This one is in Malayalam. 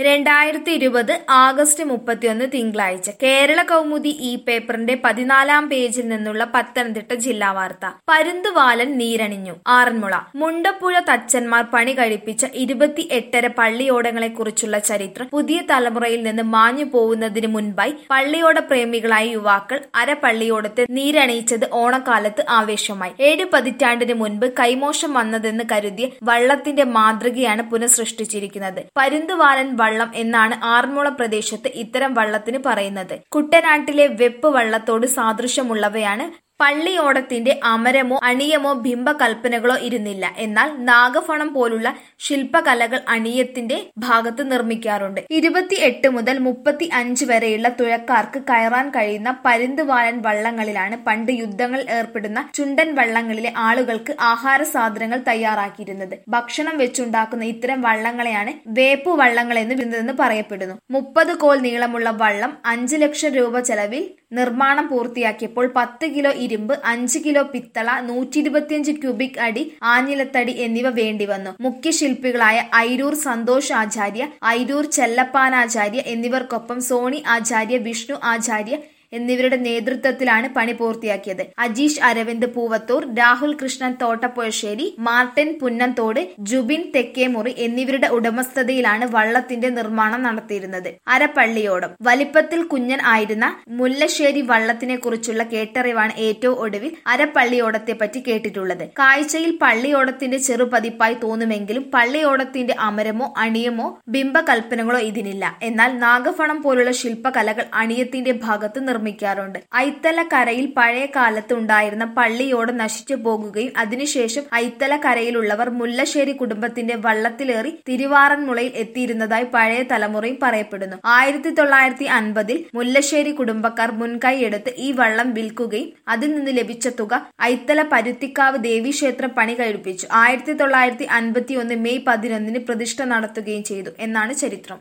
രണ്ടായിരത്തി ഇരുപത് ആഗസ്റ്റ് മുപ്പത്തിയൊന്ന് തിങ്കളാഴ്ച കേരള കൗമുദി ഈ പേപ്പറിന്റെ പതിനാലാം പേജിൽ നിന്നുള്ള പത്തനംതിട്ട ജില്ലാ വാർത്ത പരുന്തുവാലൻ നീരണിഞ്ഞു ആറന്മുള മുണ്ടപ്പുഴ തച്ചന്മാർ പണി കഴിപ്പിച്ച ഇരുപത്തി എട്ടര പള്ളിയോടങ്ങളെക്കുറിച്ചുള്ള ചരിത്രം പുതിയ തലമുറയിൽ നിന്ന് മാഞ്ഞു പോകുന്നതിന് മുൻപായി പള്ളിയോട പ്രേമികളായ യുവാക്കൾ അരപള്ളിയോടത്തെ നീരണിയിച്ചത് ഓണക്കാലത്ത് ആവേശമായി ഏഴ് പതിറ്റാണ്ടിന് മുൻപ് കൈമോശം വന്നതെന്ന് കരുതിയ വള്ളത്തിന്റെ മാതൃകയാണ് പുനഃസൃഷ്ടിച്ചിരിക്കുന്നത് പരുന്തുവാലൻ വള്ളം എന്നാണ് ആറന്മുള പ്രദേശത്ത് ഇത്തരം വള്ളത്തിന് പറയുന്നത് കുട്ടനാട്ടിലെ വെപ്പ് വള്ളത്തോട് സാദൃശ്യമുള്ളവയാണ് പള്ളിയോടത്തിന്റെ അമരമോ അണിയമോ ബിംബകൽപ്പനകളോ ഇരുന്നില്ല എന്നാൽ നാഗഫണം പോലുള്ള ശില്പകലകൾ അണിയത്തിന്റെ ഭാഗത്ത് നിർമ്മിക്കാറുണ്ട് ഇരുപത്തി എട്ട് മുതൽ മുപ്പത്തി അഞ്ച് വരെയുള്ള തുഴക്കാർക്ക് കയറാൻ കഴിയുന്ന പരുന്തുവാലൻ വള്ളങ്ങളിലാണ് പണ്ട് യുദ്ധങ്ങളിൽ ഏർപ്പെടുന്ന ചുണ്ടൻ വള്ളങ്ങളിലെ ആളുകൾക്ക് ആഹാര സാധനങ്ങൾ തയ്യാറാക്കിയിരുന്നത് ഭക്ഷണം വെച്ചുണ്ടാക്കുന്ന ഇത്തരം വള്ളങ്ങളെയാണ് വേപ്പു വള്ളങ്ങൾ എന്ന് വിരുന്നതെന്ന് പറയപ്പെടുന്നു മുപ്പത് കോൽ നീളമുള്ള വള്ളം അഞ്ച് ലക്ഷം രൂപ ചെലവിൽ നിർമ്മാണം പൂർത്തിയാക്കിയപ്പോൾ പത്ത് കിലോ ഇരുമ്പ് അഞ്ച് കിലോ പിത്തള നൂറ്റി ഇരുപത്തിയഞ്ച് ക്യൂബിക് അടി ആഞ്ഞിലത്തടി എന്നിവ വേണ്ടിവന്നു മുഖ്യ ശില്പികളായ ഐരൂർ സന്തോഷ് ആചാര്യ ഐരൂർ ചെല്ലപ്പാനാചാര്യ എന്നിവർക്കൊപ്പം സോണി ആചാര്യ വിഷ്ണു ആചാര്യ എന്നിവരുടെ നേതൃത്വത്തിലാണ് പണി പൂർത്തിയാക്കിയത് അജീഷ് അരവിന്ദ് പൂവത്തൂർ രാഹുൽ കൃഷ്ണൻ തോട്ടപ്പുഴശ്ശേരി മാർട്ടിൻ പുന്നന്തോട് ജുബിൻ തെക്കേമുറി എന്നിവരുടെ ഉടമസ്ഥതയിലാണ് വള്ളത്തിന്റെ നിർമ്മാണം നടത്തിയിരുന്നത് അരപ്പള്ളിയോടം വലിപ്പത്തിൽ കുഞ്ഞൻ ആയിരുന്ന മുല്ലശ്ശേരി വള്ളത്തിനെ കുറിച്ചുള്ള കേട്ടറിവാണ് ഏറ്റവും ഒടുവിൽ അരപ്പള്ളിയോടത്തെ പറ്റി കേട്ടിട്ടുള്ളത് കാഴ്ചയിൽ പള്ളിയോടത്തിന്റെ ചെറുപതിപ്പായി തോന്നുമെങ്കിലും പള്ളിയോടത്തിന്റെ അമരമോ അണിയമോ ബിംബകൽപ്പനകളോ ഇതിനില്ല എന്നാൽ നാഗഫണം പോലുള്ള ശില്പകലകൾ അണിയത്തിന്റെ ഭാഗത്ത് നിർമ്മിക്കാറുണ്ട് ഐത്തല കരയിൽ പഴയ കാലത്ത് ഉണ്ടായിരുന്ന പള്ളിയോട് നശിച്ചു പോകുകയും അതിനുശേഷം ഐത്തല കരയിലുള്ളവർ മുല്ലശ്ശേരി കുടുംബത്തിന്റെ വള്ളത്തിലേറി തിരുവാറന്മുളയിൽ എത്തിയിരുന്നതായി പഴയ തലമുറയും പറയപ്പെടുന്നു ആയിരത്തി തൊള്ളായിരത്തി അൻപതിൽ മുല്ലശ്ശേരി കുടുംബക്കാർ മുൻകൈ എടുത്ത് ഈ വള്ളം വിൽക്കുകയും അതിൽ നിന്ന് ലഭിച്ച തുക ഐത്തല പരുത്തിക്കാവ് ദേവീക്ഷേത്രം പണി കഴിപ്പിച്ചു ആയിരത്തി തൊള്ളായിരത്തി അൻപത്തി ഒന്ന് മെയ് പതിനൊന്നിന് പ്രതിഷ്ഠ നടത്തുകയും ചെയ്തു എന്നാണ് ചരിത്രം